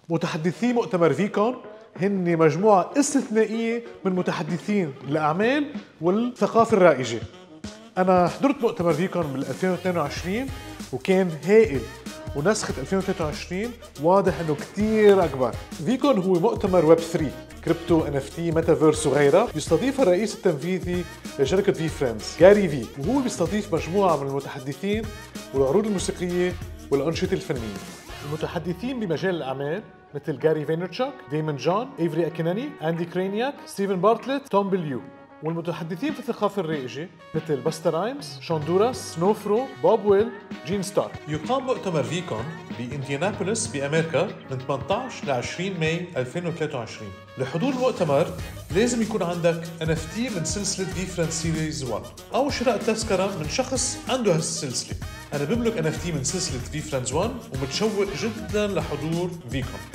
متحدثي مؤتمر فيكون هن مجموعة استثنائية من متحدثين الأعمال والثقافة الرائجة أنا حضرت مؤتمر فيكون بال 2022 وكان هائل ونسخة 2023 واضح انه كثير اكبر فيكون هو مؤتمر ويب 3 كريبتو ان اف تي ميتافيرس وغيرها يستضيفها الرئيس التنفيذي لشركة في فريندز جاري في وهو بيستضيف مجموعة من المتحدثين والعروض الموسيقية والأنشطة الفنية المتحدثين بمجال الأعمال مثل جاري فينرتشاك، ديمون جون، ايفري اكيناني، اندي كرينياك، ستيفن بارتلت، توم بليو والمتحدثين في الثقافة الرائجة مثل باستا رايمز، شوندوراس، سنوفرو، بوب ويل، جين ستار يقام مؤتمر فيكون بانديانابوليس بامريكا من 18 ل 20 ماي 2023 لحضور المؤتمر لازم يكون عندك NFT من سلسلة في فريند سيريز 1 أو شراء تذكرة من شخص عنده هالسلسلة أنا بملك NFT من سلسلة في فريندز 1 ومتشوق جدا لحضور فيكون